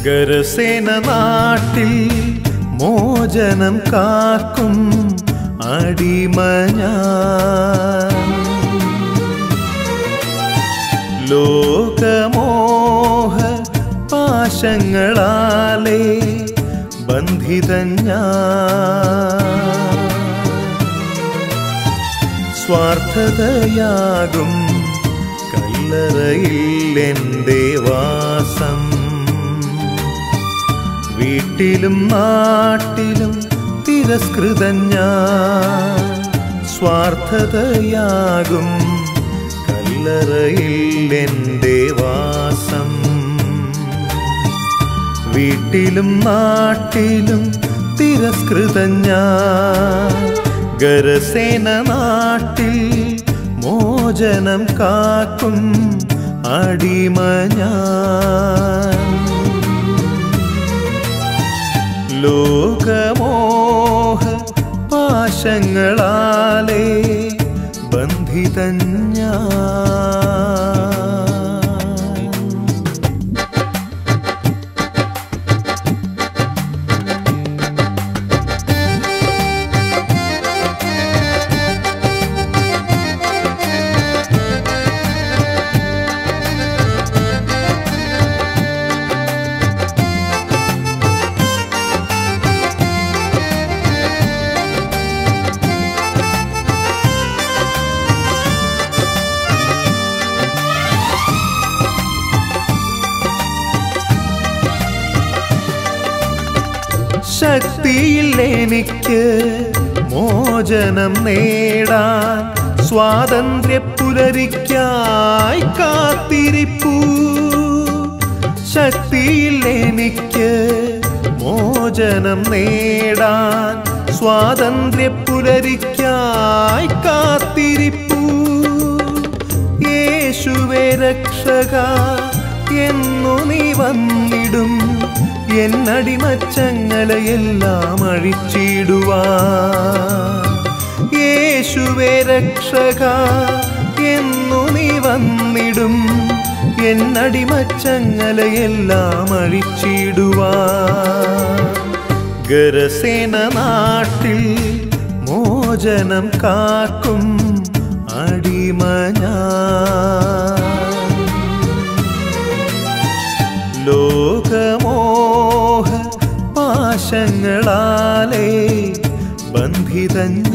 ഗരസേന നാട്ടിൽ മോചനം കാക്കും അടിമഞ്ഞ ലോകമോഹ പാശങ്ങളാലേ ബന്ധിതഞ്ഞ സ്വാർത്ഥതയാകും കല്ലറയിൽ എൻ്റെ വാസം വീട്ടിലും നാട്ടിലും തിരസ്കൃതഞ്ഞ സ്വാർത്ഥതയാകും കല്ലറയിൽ എൻ്റെ വാസം വീട്ടിലും നാട്ടിലും തിരസ്കൃതഞ്ഞ ഗരസേന നാട്ടിൽ മോചനം കാക്കും അടിമഞ്ഞ ലോകമോഹ പാശങ്ങളാലേ ബന്ധിതഞ്ഞ ശക്തിയിൽ എനിക്ക് മോചനം നേടാൻ സ്വാതന്ത്ര്യ പുലരിക്കായി കാത്തിരിപ്പൂ ശക്തിയിൽ എനിക്ക് മോചനം നേടാൻ സ്വാതന്ത്ര്യ പുലരിക്കായി കാത്തിരിപ്പൂ യേശുവേ രക്ഷക എന്നു നീ വന്നിടും എന്നടിമച്ചങ്ങലയെല്ലാം അഴിച്ചിടുവാ യേശുവേ രക്ഷക എന്നു നീ വന്നിടും എന്നടിമച്ചങ്ങലയെല്ലാം അഴിച്ചിടുവാ ഗരസേന നാട്ടിൽ മോചനം കാക്കും അടിമഞ്ഞ ലോകമോഹ പാശങ്ങളാലേ ബന്ധിതഞ്ഞ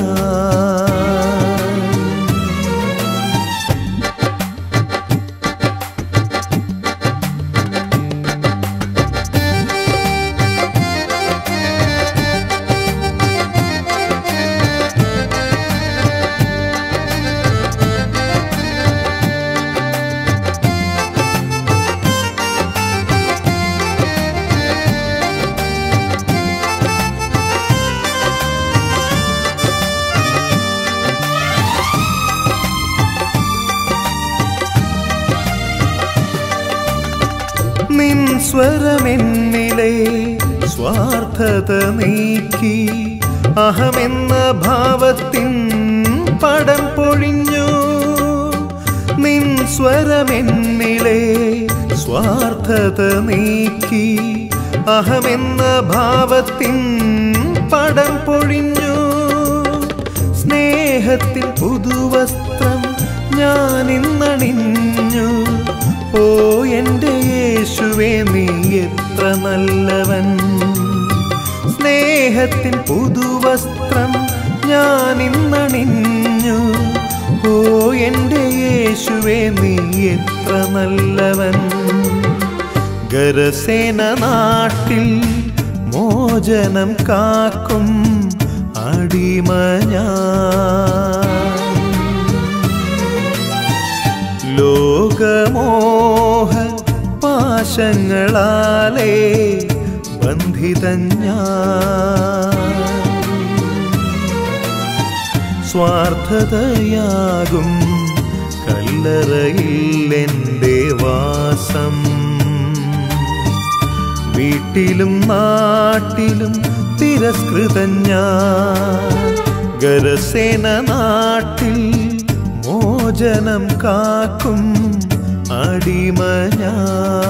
നിൻ സ്വരമെന്നിലെ സ്വാർത്ഥത നീക്കി അഹമെന്ന ഭാവത്തിൻ പടം പൊഴിഞ്ഞു നിൻ സ്വരമെന്നിലെ സ്വാർത്ഥത നീക്കി അഹമെന്ന ഭാവത്തിൻ പടം പൊഴിഞ്ഞു സ്നേഹത്തിൽ പുതുവസ്ത്രം ഞാൻ ഇന്നണിഞ്ഞു ഓ എൻ്റെ യേശുവേ നീ എത്ര നല്ലവൻ സ്നേഹത്തിൻ പുതുവസ്ത്രം ഞാൻ ഇന്നണിഞ്ഞു ഓ എൻ്റെ യേശുവേ നീ എത്ര നല്ലവൻ ഗരസേന നാട്ടിൽ മോചനം കാക്കും അടിമഞ്ഞ ലോകമോഹ പാശങ്ങളാലേ ബന്ധിതഞ്ഞ സ്വാർത്ഥതയാകും കല്ലറയിൽ എൻ്റെ വാസം വീട്ടിലും നാട്ടിലും തിരസ്കൃതഞ്ഞ ഗരസേന നാട്ടിൽ മോചനം കാക്കും അടിമഞ്ഞ